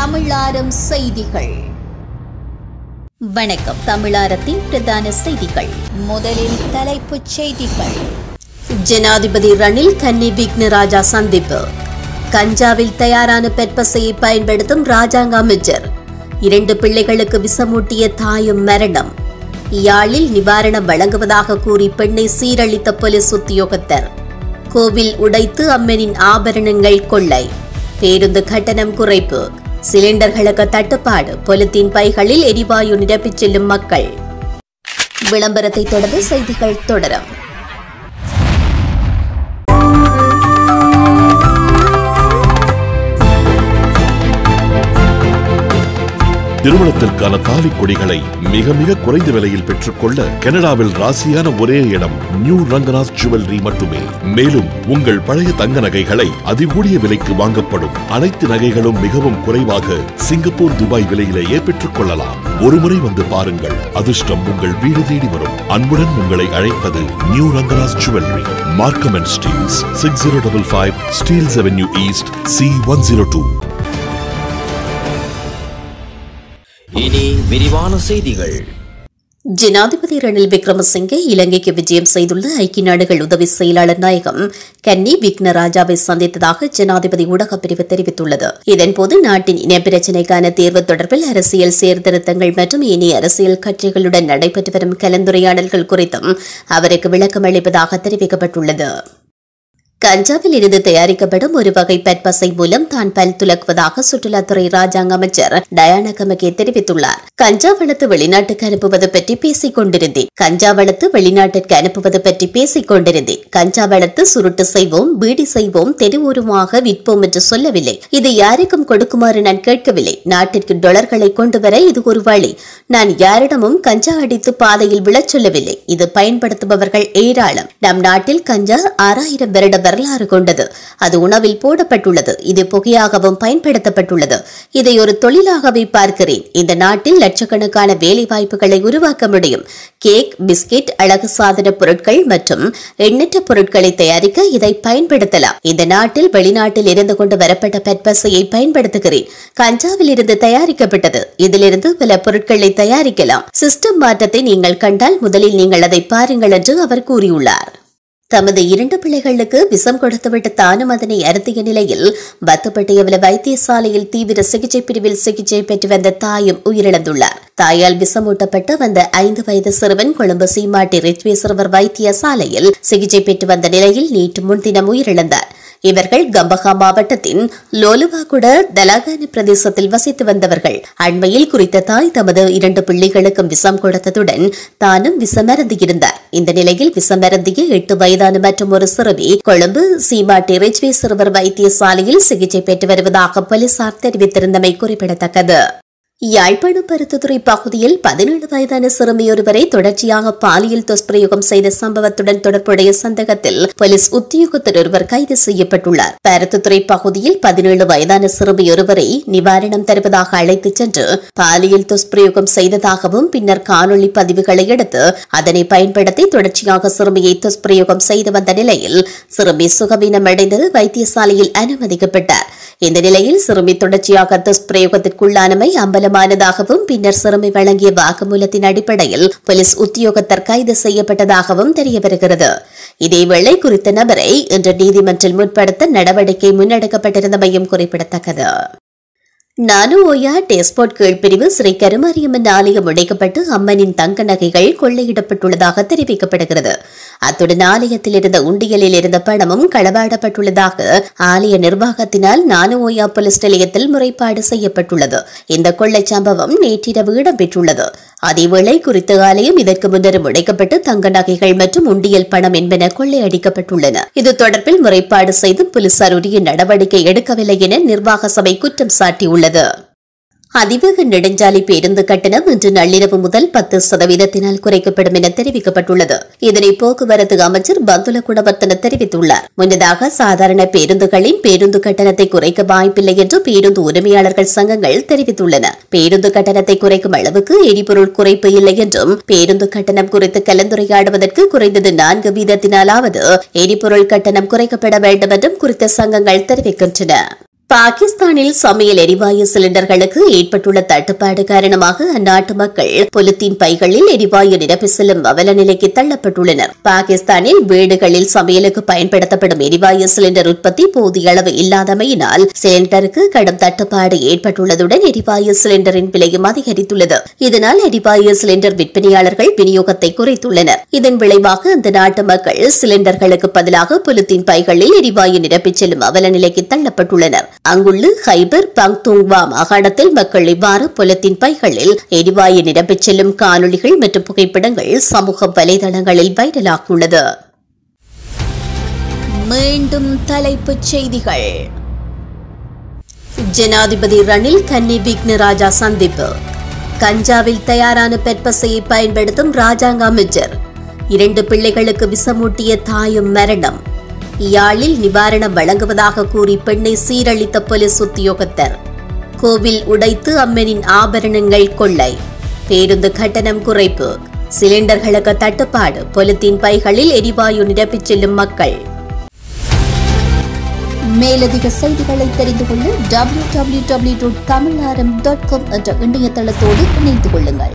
தமிழாரம் செய்திகள் வணக்கம் தமிழாரத்தின் பிரதான செய்திகள் முதலில் தலைப்புச் செய்திகள் ஜனாதிபதி ரணில் கன்னி விக்னராஜா சந்திப்பு கஞ்சாவில் தயாரான பெட்பசையை பயன்படுத்தும் ராஜாங்க அமைச்சர் இரண்டு பிள்ளைகளுக்கு விஷமூட்டிய தாயும் மரணம் யாழில் நிவாரணம் வழங்குவதாக கூறி பெண்ணை சீரழித்த போலீஸ் உத்தியோகத்தர் கோவில் உடைத்து அம்மனின் ஆபரணங்கள் கொள்ளை பேருந்து கட்டணம் குறைப்பு சிலிண்டர்களுக்கு தட்டுப்பாடு பொலித்தீன் பைகளில் எரிவாயு நிரப்பிச் செல்லும் மக்கள் விளம்பரத்தை தொடர்ந்து செய்திகள் தொடரும் திருமணத்திற்கான தாலி கொடிகளை மிக மிக குறைந்த விலையில் பெற்றுக்கொள்ள கனடாவில் ராசியான ஒரே இடம் நியூ ரங்கநாத் ஜுவல்லரி மட்டுமே மேலும் உங்கள் பழைய தங்க நகைகளை அதிகூடிய விலைக்கு வாங்கப்படும் அனைத்து நகைகளும் மிகவும் குறைவாக சிங்கப்பூர் துபாய் விலையிலேயே பெற்றுக் கொள்ளலாம் ஒருமுறை வந்து பாருங்கள் அதிர்ஷ்டம் உங்கள் வீடு தேடி வரும் அன்புடன் உங்களை அழைப்பது new Ranganath jewellery Markham and Steeles six zero double five Steeles Avenue East C one zero two இனி விரிவான செய்திகள் ஜனாதிபதி ரணில் விக்ரமசிங்கே இலங்கைக்கு விஜயம் செய்துள்ள ஐக்கிய நாடுகள் உதவி செயலாளர் நாயகம் கன்னி விக்னராஜாவை சந்தித்ததாக ஜனாதிபதி ஊடகப் பிரிவு தெரிவித்துள்ளது இதன்போது நாட்டின் இனப்பிரச்சினைக்கான தீர்வு தொடர்பில் அரசியல் சீர்திருத்தங்கள் மற்றும் இனி அரசியல் கட்சிகளுடன் நடைபெற்று வரும் கலந்துரையாடல்கள் குறித்தும் அவருக்கு விளக்கம் அளிப்பதாக தெரிவிக்கப்பட்டுள்ளது கஞ்சாவில் இருந்து தயாரிக்கப்படும் ஒரு வகை பெட்பசை மூலம் தான் பல் துலக்குவதாக சுற்றுலாத்துறை ராஜாங்க அமைச்சர் டயானா கமகே தெரிவித்துள்ளார் கஞ்சா வளர்த்து வெளிநாட்டுக்கு அனுப்புவது பற்றி பேசிக் கொண்டிருந்தேன் கஞ்சா வளர்த்து வெளிநாட்டிற்கு அனுப்புவது பற்றி பேசிக் கொண்டிருந்தேன் கஞ்சா வளர்த்து சுருட்டு செய்வோம் பீடி செய்வோம் தெருவோரமாக விற்போம் என்று சொல்லவில்லை இது யாருக்கும் கொடுக்குமாறு நான் கேட்கவில்லை நாட்டிற்கு டாலர்களை கொண்டு வர இது ஒரு வழி நான் யாரிடமும் கஞ்சா அடித்து பாதையில் விழச் சொல்லவில்லை இது பயன்படுத்துபவர்கள் ஏராளம் நம் நாட்டில் கஞ்சா ஆறாயிரம் வருட வரலாறு கொண்டது அது உணவில் போடப்பட்டுள்ளது இது புகையாகவும் பயன்படுத்தப்பட்டுள்ளது இதை ஒரு தொழிலாகவே பார்க்கிறேன் இந்த நாட்டில் லட்சக்கணக்கான வேலை வாய்ப்புகளை உருவாக்க முடியும் கேக் பிஸ்கெட் அழகு சாதன பொருட்கள் மற்றும் எண்ணற்ற பொருட்களை தயாரிக்க இதை பயன்படுத்தலாம் இந்த நாட்டில் வெளிநாட்டில் இருந்து கொண்டு வரப்பட்ட பெட்பசையை பயன்படுத்துகிறேன் கஞ்சாவில் இருந்து தயாரிக்கப்பட்டது இதிலிருந்து பல பொருட்களை தயாரிக்கலாம் சிஸ்டம் மாற்றத்தை நீங்கள் கண்டால் முதலில் நீங்கள் அதை பாருங்கள் என்று அவர் கூறியுள்ளார் தமது இரண்டு பிள்ளைகளுக்கு விஷம் கொடுத்துவிட்டு தானும் அதனை அருந்திய நிலையில் பத்துப்பட்டியவல வைத்தியசாலையில் தீவிர சிகிச்சை பிரிவில் சிகிச்சை பெற்று வந்த தாயும் உயிரிழந்துள்ளார் தாயால் விஷமூட்டப்பட்டு வந்த ஐந்து வயது சிறுவன் கொழும்பு சீமாட்டி ரித்வே சிறுவர் வைத்தியசாலையில் சிகிச்சை பெற்று வந்த நிலையில் நேற்று முன்தினம் உயிரிழந்தார் இவர்கள் கம்பஹா மாவட்டத்தின் லோலுவாகுட தலாகான பிரதேசத்தில் வசித்து வந்தவர்கள் அண்மையில் குறித்த தாய் தமது இரண்டு பிள்ளைகளுக்கும் விஷம் கொடுத்ததுடன் தானும் விஷமருந்தியிருந்தார் இந்த நிலையில் விஷமருந்திய எட்டு வயதான மற்றும் ஒரு சிறுமி கொழும்பு சீமாட்டி ரிச்வே சிறுவர் வைத்தியசாலையில் சிகிச்சை பெற்று வருவதாக போலீசார் தெரிவித்திருந்தமை குறிப்பிடத்தக்கது யாழ்ப்பாணம் பருத்துத்துறை பகுதியில் பதினேழு வயதான சிறுமியொருவரை தொடர்ச்சியாக பாலியல் துஷ்பிரயோகம் செய்த சம்பவத்துடன் தொடர்புடைய சந்தேகத்தில் போலீஸ் உத்தியோகத்தர் ஒருவர் கைது செய்யப்பட்டுள்ளார் பருத்துத்துறை பகுதியில் பதினேழு வயதான சிறுமியொருவரை நிவாரணம் தருவதாக அழைத்துச் சென்று பாலியல் துஷ்பிரயோகம் செய்ததாகவும் பின்னர் காணொலி பதிவுகளை எடுத்து அதனை பயன்படுத்தி தொடர்ச்சியாக சிறுமியை துஷ்பிரயோகம் செய்து வந்த நிலையில் சிறுமி சுகவீனம் அடைந்து வைத்தியசாலையில் அனுமதிக்கப்பட்டார் இந்த நிலையில் சிறுமி தொடர்ச்சியாக துஷ்பிரயோகத்திற்குள்ளானமை அம்பலமானதாகவும் பின்னர் சிறுமி வழங்கிய வாக்குமூலத்தின் அடிப்படையில் போலீஸ் உத்தியோகத்தர் கைது செய்யப்பட்டதாகவும் தெரியவருகிறது இதேவேளை குறித்த நபரை இன்று நீதிமன்றில் முற்படுத்த நடவடிக்கை முன்னெடுக்கப்பட்டிருந்தமையும் குறிப்பிடத்தக்கது நானு ஓயா டெஸ்போர்ட் கீழ்பிரிவு ஸ்ரீ கருமாரியம்மன் ஆலயம் உடைக்கப்பட்டு அம்மனின் தங்க நகைகள் கொள்ளையிடப்பட்டுள்ளதாக தெரிவிக்கப்படுகிறது அத்துடன் ஆலயத்தில் இருந்த உண்டியலில் இருந்த பணமும் களவாடப்பட்டுள்ளதாக ஆலய நிர்வாகத்தினால் நானு ஓயா போலீஸ் நிலையத்தில் முறைப்பாடு செய்யப்பட்டுள்ளது இந்த கொள்ளைச் சம்பவம் நேற்றிரவு இடம்பெற்றுள்ளது அதேவேளை குறித்த ஆலயம் இதற்கு முன்னரும் உடைக்கப்பட்டு தங்க நகைகள் மற்றும் உண்டியல் பணம் என்பன கொள்ளையடிக்கப்பட்டுள்ளன இது தொடர்பில் முறைப்பாடு செய்து போலீசார் உரிய நடவடிக்கை எடுக்கவில்லை என நிர்வாக சபை குற்றம் சாட்டியுள்ளது அதிவேக நெடுஞ்சாலை பேருந்து கட்டணம் இன்று நள்ளிரவு முதல் பத்து சதவீதத்தினால் குறைக்கப்படும் என தெரிவிக்கப்பட்டுள்ளது இதனை போக்குவரத்து அமைச்சர் பந்துல குணவர்த்தன தெரிவித்துள்ளார் முன்னதாக சாதாரண பேருந்துகளின் பேருந்து கட்டணத்தை குறைக்க வாய்ப்பில்லை என்று பேருந்து உரிமையாளர்கள் சங்கங்கள் தெரிவித்துள்ளன பேருந்து கட்டணத்தை குறைக்கும் அளவுக்கு எரிபொருள் குறைப்பு இல்லை என்றும் பேருந்து கட்டணம் குறித்து கலந்துரையாடுவதற்கு குறைந்தது நான்கு வீதத்தினாலாவது எரிபொருள் கட்டணம் குறைக்கப்பட வேண்டும் என்றும் குறித்த சங்கங்கள் தெரிவிக்கின்றன பாகிஸ்தானில் சமையல் எரிவாயு சிலிண்டர்களுக்கு ஏற்பட்டுள்ள தட்டுப்பாடு காரணமாக அந்நாட்டு மக்கள் பொலித்தீன் பைகளில் எரிவாயு நிரப்பி செல்லும் அவல நிலைக்கு தள்ளப்பட்டுள்ளனர் பாகிஸ்தானில் வீடுகளில் சமையலுக்கு பயன்படுத்தப்படும் எரிவாயு சிலிண்டர் உற்பத்தி போதிய அளவு இல்லாதமையினால் சிலிண்டருக்கு கடும் தட்டுப்பாடு ஏற்பட்டுள்ளதுடன் எரிவாயு சிலிண்டரின் விலையும் அதிகரித்துள்ளது இதனால் எரிவாயு சிலிண்டர் விற்பனையாளர்கள் விநியோகத்தை குறைத்துள்ளனர் இதன் விளைவாக அந்த நாட்டு மக்கள் சிலிண்டர்களுக்கு பதிலாக பொலித்தீன் பைகளில் எரிவாயு நிரப்பிச் செல்லும் அவல நிலைக்கு தள்ளப்பட்டுள்ளனர் அங்குள்ள ஹைபர் பங்துங்வா மாகாணத்தில் மக்கள் இவ்வாறு புலத்தின் பைகளில் எரிவாயு நிரம்பிச் செல்லும் காணொளிகள் மற்றும் புகைப்படங்கள் சமூக வலைதளங்களில் வைரலாகியுள்ளது மீண்டும் தலைப்புச் செய்திகள் ஜனாதிபதி ரணில் கன்னி விக்னராஜா சந்திப்பு கஞ்சாவில் தயாரான பெட்பசையை பயன்படுத்தும் ராஜாங்க அமைச்சர் இரண்டு பிள்ளைகளுக்கு விஷமூட்டிய தாயும் மரணம் யாழில் நிவாரணம் வழங்குவதாக கூறி பெண்ணை சீரழித்த போலீஸ் உத்தியோகத்தர் கோவில் உடைத்து அம்மனின் ஆபரணங்கள் கொள்ளை பேருந்து கட்டணம் குறைப்பு சிலிண்டர்களுக்கு தட்டுப்பாடு பொலித்தீன் பைகளில் எரிவாயு நிரப்பிச் செல்லும் மக்கள் மேலதிக செய்திகளை தெரிந்து கொள்ள W W W dot Tamil dot com என்ற இணையதளத்தோடு இணைந்து கொள்ளுங்கள்